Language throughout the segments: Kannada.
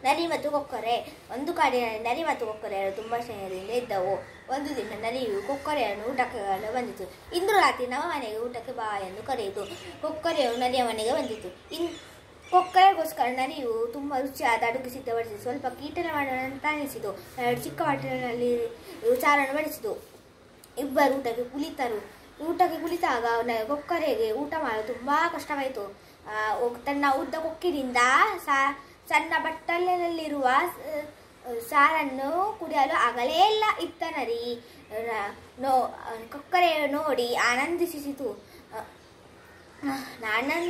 ನರಿ ಮತ್ತು ಕೊಕ್ಕರೆ ಒಂದು ಕಾಡಿನಲ್ಲಿ ನರಿ ಮತ್ತು ಕೊಕ್ಕರೆಗಳು ತುಂಬ ಸ್ನೇಹದಿಂದ ಇದ್ದವು ಒಂದು ದಿನ ನರಿಯು ಕೊಕ್ಕರೆಯನ್ನು ಊಟಕ್ಕೆ ಬಂದಿತು ಇಂದು ರಾತ್ರಿ ನಮ್ಮ ಮನೆಗೆ ಊಟಕ್ಕೆ ಬಾ ಎಂದು ಕರೆಯಿತು ಕೊಕ್ಕರೆಯು ನರಿಯ ಮನೆಗೆ ಬಂದಿತು ಇನ್ ಕೊಕ್ಕರೆಗೋಸ್ಕರ ನರಿಯು ತುಂಬ ರುಚಿಯಾದ ಅಡುಗೆ ಸಿದ್ಧಪಡಿಸಿ ಸ್ವಲ್ಪ ಕೀಟನ ಮಾಡೋಣ ಅಂತ ಅನಿಸಿತು ಎರಡು ಚಿಕ್ಕ ವಾಟಿನಲ್ಲಿ ಸಾರನ್ನು ಬಡಿಸಿತು ಇಬ್ಬರು ಊಟಕ್ಕೆ ಕುಳಿತರು ಊಟಕ್ಕೆ ಕುಳಿತಾಗ ನ- ಕೊಕ್ಕರೆಗೆ ಊಟ ಮಾಡಲು ತುಂಬ ಕಷ್ಟವಾಯಿತು ಆ, ಒಗ್- ತನ್ನ ಉದ್ದ ಕೊಕ್ಕಿನಿಂದ ಸಾ ಸಣ್ಣ ಬಟ್ಟಲಿನಲ್ಲಿರುವ ಸ- ಸಾರನ್ನು ಕುಡಿಯಲು ಆಗಲೇ ಇಲ್ಲ ಇತ್ತ ನರಿ ನ- ನೋ ಕೊಕ್ಕರೆ ನೋಡಿ ಆನಂದಿಸಿತು ನಾನನ್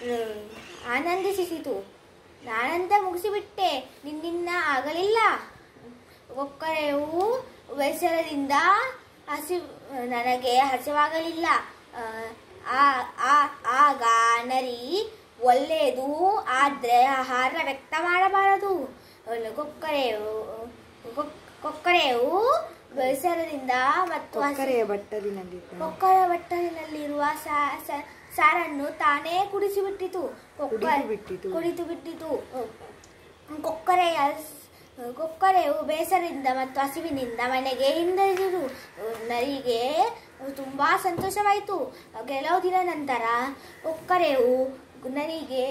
ಆನಂದಿಸಿತು ನಾನಂತ ಮುಗಿಸಿಬಿಟ್ಟೆ ನಿನ್ನಿಂದ ಆಗಲಿಲ್ಲ ಕೊಕ್ಕರೆಯು ಬೇಸರದಿಂದ ಹಸಿ ನನಗೆ ಹಸಿವಾಗಲಿಲ್ಲ ಆ, ಆ- ಆಗ ನರಿ ಒಳ್ಳೆಯದು ಆದರೆ ಆಹಾರ ವ್ಯಕ್ತ ಮಾಡಬಾರದು ಕೊಕ್ಕರೆಯು ಕೊಕ್- ಕೊಕ್ಕರೆಯು ಬೇಸರದಿಂದ ಮತ್ತು ಹಸಿ- ಕೊಕ್ಕರೆಯ ಬಟ್ಟಲಿನಲ್ಲಿ ಕೊಕ್ಕರ ಬಟ್ಟಲಿನಲ್ಲಿರುವ ಸಾ- ಸ- ಸಾರನ್ನು ತಾನೇ ಕುಡಿಸಿಬಿಟ್ಟಿತು ಕೊಕ್ಕ- ಕುಡಿದು ಬಿಟ್ಟಿತು. ಕುಡಿದು ಬಿಟ್ಟಿತು ಕೊಕ್ಕರೆಯ ಸ್- ಕೊಕ್ಕರೆಯು ಬೇಸರದಿಂದ ಮತ್ತು ಹಸಿವಿನಿಂದ ಮನೆಗೆ ಹಿಂದಿರುಗಿತು ನರಿಗೆ ತುಂಬಾ ಸಂತೋಷವಾಯಿತು ಕೆಲವು ದಿನ ನಂತರ ಕೊಕ್ಕರೆಯು ನರಿಗೆ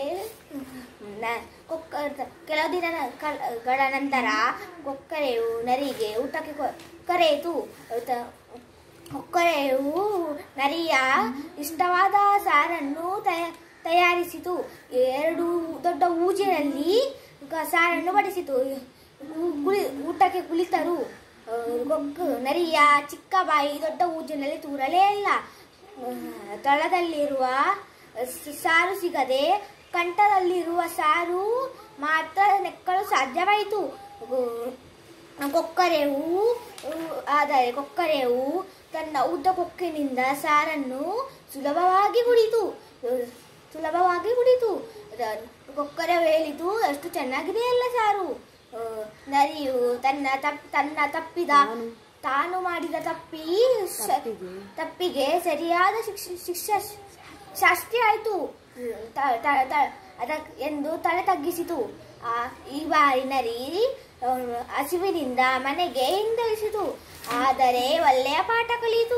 ನ- ಕೊಕ್ಕ ಕೆಲವು ದಿನ ಗಳ ನಂತರ ಕೊಕ್ಕರೆಯು ನರಿಗೆ ಊಟಕ್ಕೆ ಕೊ- ಕರೆಯಿತು ತ- ಕೊಕ್ಕರೆಯು ನರಿಯ ಇಷ್ಟವಾದ ಸಾರನ್ನು ತಯ- ತಯಾರಿಸಿತು ಎರಡು ದೊಡ್ಡ ಊಜಿನಲ್ಲಿ ಗ- ಸಾರನ್ನು ಬಡಿಸಿತು ಊ- ಕುಳಿ ಊಟಕ್ಕೆ ಕುಳಿತರು ಆ, ಕೊಕ್ಕ ನರಿಯ ಚಿಕ್ಕ ಬಾಯಿ ದೊಡ್ಡ ಊಜಿನಲ್ಲಿ ತೂರಲೇ ಇಲ್ಲ ಆ, ತಳದಲ್ಲಿರುವ ಸ- ಸಾರು ಸಿಗದೆ ಕಂಠದಲ್ಲಿರುವ ಸಾರು ಮಾತ್ರ ನೆಕ್ಕಲು ಸಾಧ್ಯವಾಯಿತು ಗೊ- ಕೊಕ್ಕರೆವು ಆದರೆ ಕೊಕ್ಕರೆವು ತನ್ನ ಉದ್ದ ಕೊಕ್ಕಿನಿಂದ ಸಾರನ್ನು ಸುಲಭವಾಗಿ ಕುಡಿತು ಸುಲಭವಾಗಿ ಕುಡಿತು ದ- ಕೊಕ್ಕರೆವು ಹೇಳಿತು ಅಷ್ಟು ಚೆನ್ನಾಗಿದೆ ಅಲ್ಲ ಸಾರು ಆ, ನರಿಯು ತನ್ನ ತಪ್ ತನ್ನ ತಪ್ಪಿದ ತಾನು- ತಾನು ಮಾಡಿದ ತಪ್ಪಿ ಸ- ತಪ್ಪಿಗೆ ತಪ್ಪಿಗೆ ಸರಿಯಾದ ಶಿಕ್ಷ ಶಿಕ್ಷೆ ಶಾಸ್ತಿ ಆಯಿತು ತ- ತ- ತ- ಅದಕ್ ಎಂದು ತಲೆ ತಗ್ಗಿಸಿತು ಆ, ಈ ಬಾರಿ ನರಿ ಆ, ಹಸಿವಿನಿಂದ ಮನೆಗೆ ಹಿಂದಿರಿಸಿತು ಆದರೆ ಒಳ್ಳೆಯ ಪಾಠ ಕಲಿಯಿತು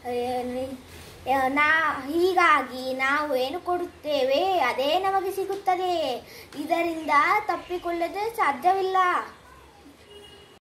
ಆ, ನಾ ಹೀಗಾಗಿ ನಾವು ಏನು ಕೊಡುತ್ತೇವೆ ಅದೇ ನಮಗೆ ಸಿಗುತ್ತದೆ ಇದರಿಂದ ತಪ್ಪಿಕೊಳ್ಳದೆ ಸಾಧ್ಯವಿಲ್ಲ